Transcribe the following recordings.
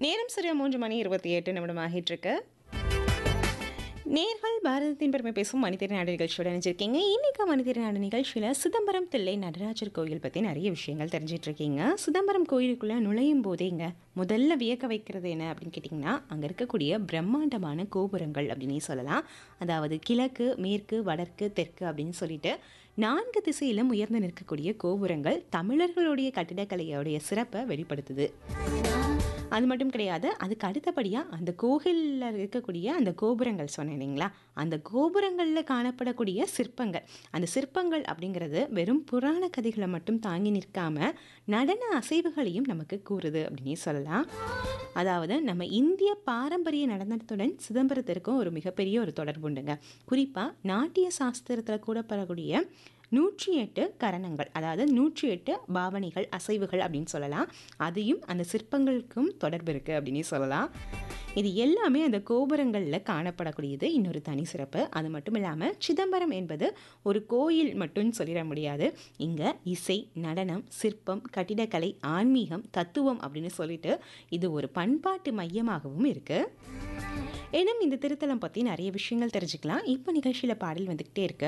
நேரம் சரியா மூன்று மணி இருபத்தி எட்டு நிமிடம் ஆகிட்டு நேர்கள் பாரதத்தின் பெருமை பேசும் மனிதர் நாடு நிகழ்ச்சியோட நினைச்சிருக்கீங்க இன்னைக்கு மனிதர் நாடு நிகழ்ச்சியில் சிதம்பரம் தில்லை நடராஜர் கோயில் பற்றி நிறைய விஷயங்கள் தெரிஞ்சிட்டு இருக்கீங்க சிதம்பரம் கோயிலுக்குள்ளே நுழையும் போதேங்க முதல்ல வியக்க வைக்கிறது என்ன அப்படின்னு கேட்டிங்கன்னா அங்கே இருக்கக்கூடிய பிரம்மாண்டமான கோபுரங்கள் அப்படின்னே சொல்லலாம் அதாவது கிழக்கு மேற்கு வடக்கு தெற்கு அப்படின்னு சொல்லிட்டு நான்கு திசையிலும் உயர்ந்து நிற்கக்கூடிய கோபுரங்கள் தமிழர்களுடைய கட்டிடக்கலையோடைய சிறப்பை வெளிப்படுத்துது அது மட்டும் கிடையாது அதுக்கு அடுத்தபடியாக அந்த கோவிலில் இருக்கக்கூடிய அந்த கோபுரங்கள் சொன்னேன் இல்லைங்களா அந்த கோபுரங்களில் காணப்படக்கூடிய சிற்பங்கள் அந்த சிற்பங்கள் அப்படிங்கிறது வெறும் புராண கதைகளை மட்டும் தாங்கி நிற்காம நடன அசைவுகளையும் நமக்கு கூறுது அப்படின்னே சொல்லலாம் அதாவது நம்ம இந்திய பாரம்பரிய நடனத்துடன் சிதம்பரத்திற்கும் ஒரு மிகப்பெரிய ஒரு தொடர்பு உண்டுங்க குறிப்பாக நாட்டிய சாஸ்திரத்தில் கூட பெறக்கூடிய நூற்றி எட்டு கரணங்கள் அதாவது நூற்றி எட்டு பாவனைகள் அசைவுகள் அப்படின்னு சொல்லலாம் அதையும் அந்த சிற்பங்களுக்கும் தொடர்பு இருக்குது அப்படின்னு சொல்லலாம் இது எல்லாமே அந்த கோபுரங்களில் காணப்படக்கூடியது இன்னொரு தனி சிறப்பு அது மட்டும் இல்லாமல் சிதம்பரம் என்பது ஒரு கோயில் மட்டும் சொல்லிட முடியாது இங்கே இசை நடனம் சிற்பம் கட்டிடக்கலை ஆன்மீகம் தத்துவம் அப்படின்னு சொல்லிட்டு இது ஒரு பண்பாட்டு மையமாகவும் இருக்குது எனும் இந்த திருத்தலம் பற்றி நிறைய விஷயங்கள் தெரிஞ்சுக்கலாம் இப்போ நிகழ்ச்சியில் பாடல் வந்துக்கிட்டே இருக்கு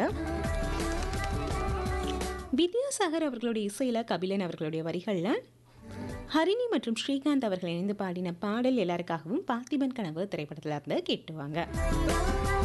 வித்யாசாகர் அவர்களுடைய இசையில் கபிலன் அவர்களுடைய வரிகளில் ஹரிணி மற்றும் ஸ்ரீகாந்த் அவர்கள் இணைந்து பாடின பாடல் எல்லாருக்காகவும் பார்த்திபன் கனவு திரைப்படத்தில் இருந்து கேட்டுவாங்க